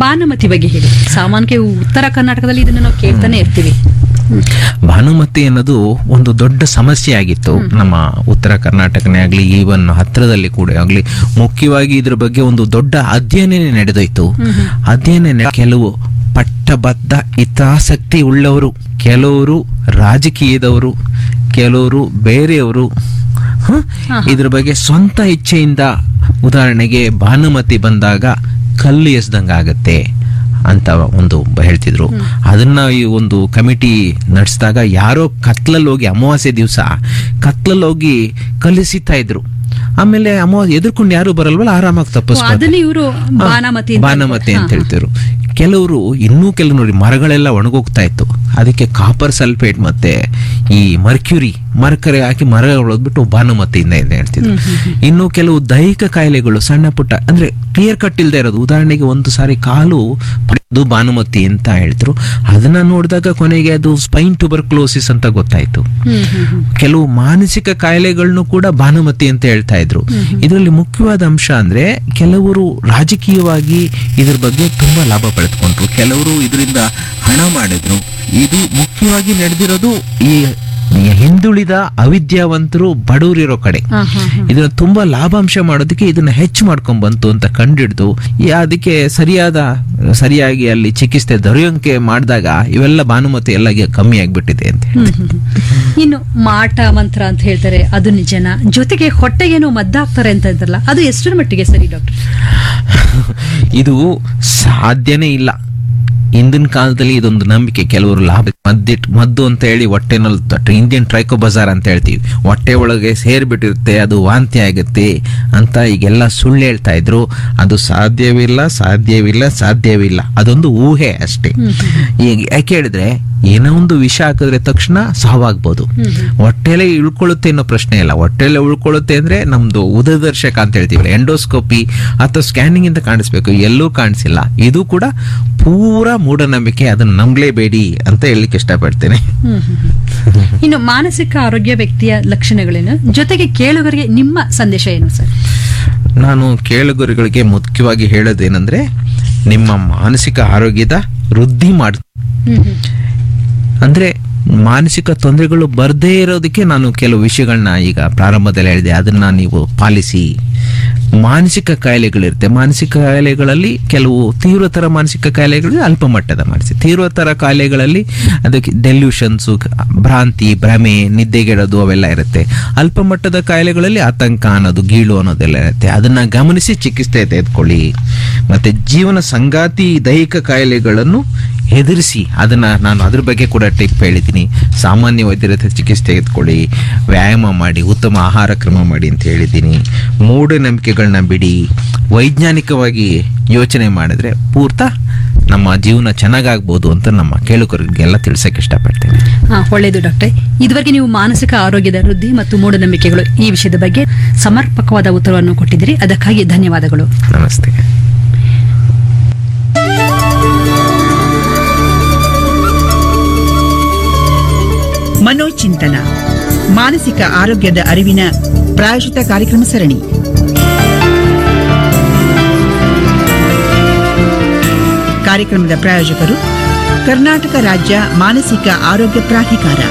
ಭಾನುಮತಿ ಬಗ್ಗೆ ಹೇಳಿ ಸಾಮಾನ್ಯಕ್ಕೆ ಉತ್ತರ ಕರ್ನಾಟಕದಲ್ಲಿ ಇದನ್ನ ನಾವು ಕೇಳ್ತಾನೆ ಇರ್ತೀವಿ ಭಾನುಮತಿ ಅನ್ನೋದು ಒಂದು ದೊಡ್ಡ ಸಮಸ್ಯೆ ಆಗಿತ್ತು ನಮ್ಮ ಉತ್ತರ ಕರ್ನಾಟಕನೇ ಆಗಲಿ ಈವನ್ ಹತ್ತಿರದಲ್ಲಿ ಕೂಡ ಆಗಲಿ ಮುಖ್ಯವಾಗಿ ಇದ್ರ ಬಗ್ಗೆ ಒಂದು ದೊಡ್ಡ ಅಧ್ಯಯನನೇ ನಡೆದೋಯ್ತು ಅಧ್ಯಯನ ನಡೆ- ಕೆಲವು ಪಟ್ಟಬದ್ಧ ಹಿತಾಸಕ್ತಿ ಉಳ್ಳವರು ಕೆಲವರು ರಾಜಕೀಯದವರು ಕೆಲವರು ಬೇರೆಯವರು ಹ? ಇದ್ರ ಬಗ್ಗೆ ಸ್ವಂತ ಇಚ್ಛೆಯಿಂದ ಉದಾಹರಣೆಗೆ ಭಾನುಮತಿ ಬಂದಾಗ ಕಲ್ಲು ಎಸ್ದಂಗಾಗತ್ತೆ ಅಂತ ಒಂದು ಬ- ಹೇಳ್ತಿದ್ರು ಅದನ್ನ ಈ ಒಂದು ಕಮಿಟಿ ನಡೆಸಿದಾಗ ಯಾರೋ ಕತ್ಲಲ್ಲಿ ಹೋಗಿ ಅಮಾವಾಸ್ಯೆ ದಿವಸ ಕತ್ಲಲ್ಲಿ ಹೋಗಿ ಕಲಿಸಿತಾ ಇದ್ರು ಆಮೇಲೆ ಅಮಾವಾಸ್ಯೆ ಎದುರ್ಕೊಂಡು ಯಾರು ಬರಲ್ವಲ್ಲ ಆರಾಮಾಗಿ ತಪ್ಪಿಸ್ಬೋದು ಅದನ್ನ ಇವರು ಬಾನಾಮತಿ ಅಂತ ಬಾನಮತಿ ಅಂತ ಹಾ, ಹೇಳ್ತಿದ್ರು ಕೆಲವರು ಇನ್ನೂ ಕೆಲವು ನೋಡಿ ಮರಗಳೆಲ್ಲ ಒಣಗೋಗ್ತಾ ಇತ್ತು ಅದಕ್ಕೆ ಕಾಪರ್ ಸಲ್ಫೇಟ್ ಮತ್ತೆ ಈ ಮರ್ಕ್ಯೂರಿ ಮರ್ಕರಿ ಹಾಕಿ ಮರ ಹೊಡೆದ್ಬಿಟ್ಟು ಭಾನುಮತಿಯಿಂದ ಇದೆ ಹೇಳ್ತಿದ್ರು ಇನ್ನು ಕೆಲವು ದೈಹಿಕ ಕಾಯಿಲೆಗಳು ಸಣ್ಣ ಪುಟ್ಟ ಅಂದ್ರೆ ಕ್ಲಿಯರ್ ಕಟ್ ಇಲ್ದೇ ಇರೋದು ಉದಾಹರಣೆಗೆ ಒಂದು ಸಾರಿ ಕಾಲು ಅದು ಭಾನುಮತಿ ಅಂತ ಹೇಳ್ತಿರು ಅದನ್ನ ನೋಡಿದಾಗ ಕೊನೆಗೆ ಅದು ಸ್ಪೈನ್ ಟ್ಯೂಬರ್ಕ್ಲೋಸಿಸ್ ಅಂತ ಗೊತ್ತಾಯ್ತು ಹ್ಮ್, ಹ್ಮ್, ಹ್ಮ್. ಕೆಲವು ಮಾನಸಿಕ ಕಾಯಿಲೆಗಳನ್ನು ಕೂಡ ಭಾನುಮತಿ ಅಂತ ಹೇಳ್ತಾ ಇದ್ರು ಇದರಲ್ಲಿ ಮುಖ್ಯವಾದ ಅಂಶ ಅಂದ್ರೆ ಕೆಲವರು ರಾಜಕೀಯವಾಗಿ ಇದ್ರ ಬಗ್ಗೆ ತುಂಬಾ ಲಾಭ ಪಡೆದುಕೊಂಡ್ರು ಕೆಲವರು ಇದರಿಂದ ಹಣ ಮಾಡಿದ್ರು ಇದು ಮುಖ್ಯವಾಗಿ ನಡೆದಿರೋದು ಈ ಈ ಹಿಂದುಳಿದ ಅವಿದ್ಯಾವಂತರು ಬಡವರಿರೋ ಕಡೆ ಹಾ, ಹಾ, ಹಾ. ಇದನ್ನ ತುಂಬಾ ಲಾಭಾಂಶ ಮಾಡೋದಕ್ಕೆ ಇದನ್ನ ಹೆಚ್ಚು ಮಾಡ್ಕೊಂಡ್ ಬಂತು ಅಂತ ಕಂಡಿಡ್ದು ಈ ಅದಕ್ಕೆ ಸರಿಯಾದ ಸರಿಯಾಗಿ ಅಲ್ಲಿ ಚಿಕಿತ್ಸೆ ದೊರೆಯೋಂಕೆ ಮಾಡಿದಾಗ ಇವೆಲ್ಲ ಭಾನುಮತಿ ಎಲ್ಲ ಕಮ್ಮಿ ಆಗ್ಬಿಟ್ಟಿದೆ ಅಂತ ಹೇಳಿ ಹ್ಮ್, ಹ್ಮ್, ಹ್ಮ್. ಇನ್ನು ಮಾಟ ಮಂತ್ರ ಅಂತ ಹೇಳ್ತಾರೆ ಅದು ನಿಜನಾ ಜೊತೆಗೆ ಹೊಟ್ಟೆಗೇನೋ ಮದ್ದಾಗ್ತಾರೆ ಅಂತ ಇದ್ರಲ್ಲ ಅದು ಎಷ್ಟರ ಮಟ್ಟಿಗೆ ಸರಿ ಡಾಕ್ಟರ್ ಇದು ಸಾಧ್ಯನೇ ಇಲ್ಲ ಹಿಂದಿನ ಕಾಲದಲ್ಲಿ ಇದೊಂದು ನಂಬಿಕೆ ಕೆಲವರು ಲಾಭ ಮದ್ದಿಟ್ ಮದ್ದು ಅಂತ ಹೇಳಿ ಹೊಟ್ಟೆನಲ್ಲಿ ಇಂಡಿಯನ್ ಟ್ರೈಕೋ ಬಜಾರ್ ಅಂತ ಹೇಳ್ತೀವಿ ಹೊಟ್ಟೆ ಒಳಗೆ ಸೇರ್ಬಿಟ್ಟಿರುತ್ತೆ ಅದು ವಾಂತಿ ಆಗುತ್ತೆ ಅಂತ ಈಗೆಲ್ಲ ಸುಳ್ಳು ಹೇಳ್ತಾ ಇದ್ರು ಅದು ಸಾಧ್ಯವಿಲ್ಲ ಸಾಧ್ಯವಿಲ್ಲ ಸಾಧ್ಯವಿಲ್ಲ ಅದೊಂದು ಊಹೆ ಅಷ್ಟೇ ಈಗ ಯಾಕೆ ಹೇಳಿದ್ರೆ ಏನೋ ಒಂದು ವಿಷ ಹಾಕಿದ್ರೆ ತಕ್ಷಣ ಸಾವಾಗ್ಬೋದು ಹೊಟ್ಟೆಲೆ ಇಳ್ಕೊಳ್ಳುತ್ತೆ ಅನ್ನೋ ಪ್ರಶ್ನೆ ಇಲ್ಲ ಹೊಟ್ಟೆಲೆ ಉಳ್ಕೊಳ್ಳುತ್ತೆ ಅಂದ್ರೆ ನಮ್ದು ಉದದರ್ಶಕ ಅಂತ ಹೇಳ್ತೀವಿ ಎಂಡೋಸ್ಕೋಪಿ ಅಥವಾ ಸ್ಕ್ಯಾನಿಂಗ್ ಇಂದ ಕಾಣಿಸ್ಬೇಕು ಎಲ್ಲೂ ಕಾಣಿಸಿಲ್ಲ ಇದು ಕೂಡ ಪೂರ ಮೂಢನಂಬಿಕೆ ಅದನ್ನ ನಂಬಲೇಬೇಡಿ ಅಂತ ಹೇಳಲಿಕ್ಕೆ ಇಷ್ಟಪಡ್ತೇನೆ ಹ್ಮ್, ಹ್ಮ್, ಹ್ಮ್. ಇನ್ನು ಮಾನಸಿಕ ಆರೋಗ್ಯ ವ್ಯಕ್ತಿಯ ಲಕ್ಷಣಗಳೇನು ಜೊತೆಗೆ ಕೇಳುಗರಿಗೆ ನಿಮ್ಮ ಸಂದೇಶ ಏನು ಸರ್ ನಾನು ಕೇಳುಗರುಗಳಿಗೆ ಮುಖ್ಯವಾಗಿ ಹೇಳೋದೇನೆಂದ್ರೆ ನಿಮ್ಮ ಮಾನಸಿಕ ಆರೋಗ್ಯದ ವೃದ್ಧಿ ಮಾಡ್ ಹ್ಮ್, ಹ್ಮ್. ಅಂದ್ರೆ ಮಾನಸಿಕ ತೊಂದರೆಗಳು ಬರದೇ ಇರೋದಕ್ಕೆ ನಾನು ಕೆಲವು ವಿಷಯಗಳನ್ನ ಈಗ ಪ್ರಾರಂಭದಲ್ಲಿ ಹೇಳಿದೆ ಅದನ್ನ ನೀವು ಪಾಲಿಸಿ ಮಾನಸಿಕ ಕಾಯಿಲೆಗಳಿರುತ್ತೆ ಮಾನಸಿಕ ಕಾಯಿಲೆಗಳಲ್ಲಿ ಕೆಲವು ತೀವ್ರತರ ಮಾನಸಿಕ ಕಾಯಿಲೆಗಳು ಅಲ್ಪ ಮಟ್ಟದ ಮಾನಸಿಕ ತೀವ್ರತರ ಕಾಯಿಲೆಗಳಲ್ಲಿ ಅದಕ್ಕೆ ಡೆಲ್ಯೂಷನ್ಸು ಭ್ರಾಂತಿ ಭ್ರಮೆ ನಿದ್ದೆಗೆಡೋದು ಅವೆಲ್ಲ ಇರುತ್ತೆ ಅಲ್ಪ ಮಟ್ಟದ ಕಾಯಿಲೆಗಳಲ್ಲಿ ಆತಂಕ ಅನ್ನೋದು ಗೀಳು ಅನ್ನೋದೆಲ್ಲ ಇರುತ್ತೆ ಅದನ್ನ ಗಮನಿಸಿ ಚಿಕಿತ್ಸೆ ತೆಗೆದುಕೊಳ್ಳಿ ಮತ್ತೆ ಜೀವನ ಸಂಗಾತಿ ದೈಹಿಕ ಕಾಯಿಲೆಗಳನ್ನು ಹೆದರಿಸಿ ಅದನ್ನ ನಾನು ಅದ್ರ ಬಗ್ಗೆ ಕೂಡ ಟಿಪ್ ಹೇಳಿದ್ದೀನಿ ಸಾಮಾನ್ಯ ವೈದ್ಯರ ಹತ್ರ ಚಿಕಿತ್ಸೆ ತೆಗೆದುಕೊಳ್ಳಿ ವ್ಯಾಯಾಮ ಮಾಡಿ ಉತ್ತಮ ಆಹಾರ ಕ್ರಮ ಮಾಡಿ ಅಂತ ಹೇಳಿದ್ದೀನಿ ಮೂಢನಂಬಿಕೆಗಳನ್ನ ಬಿಡಿ ವೈಜ್ಞಾನಿಕವಾಗಿ ಯೋಚನೆ ಮಾಡಿದ್ರೆ ಪೂರ್ತ ನಮ್ಮ ಜೀವನ ಚೆನ್ನಾಗಾಗ್ಬೋದು ಅಂತ ನಮ್ಮ ಕೇಳುಗರಿಗೆಲ್ಲ ತಿಳಿಸಕ್ಕೆ ಇಷ್ಟಪಡ್ತೇನೆ ಹಾ ಒಳ್ಳೆಯದು ಡಾಕ್ಟರ್ ಇದುವರೆಗೆ ನೀವು ಮಾನಸಿಕ ಆರೋಗ್ಯದ ವೃದ್ಧಿ ಮತ್ತು ಮೂಢನಂಬಿಕೆಗಳು ಈ ವಿಷಯದ ಬಗ್ಗೆ ಸಮರ್ಪಕವಾದ ಉತ್ತರವನ್ನು ಕೊಟ್ಟಿದ್ದೀರಿ ಅದಕ್ಕಾಗಿ ಧನ್ಯವಾದಗಳು ನಮಸ್ತೆ ಮನೋಚಿಂತನ ಮಾನಸಿಕ ಆರೋಗ್ಯದ ಅರಿವಿನ ಪ್ರಾಯೋಜಿತ ಕಾರ್ಯಕ್ರಮ ಸರಣಿ ಕಾರ್ಯಕ್ರಮದ ಪ್ರಾಯೋಜಕರು ಕರ್ನಾಟಕ ರಾಜ್ಯ ಮಾನಸಿಕ ಆರೋಗ್ಯ ಪ್ರಾಧಿಕಾರ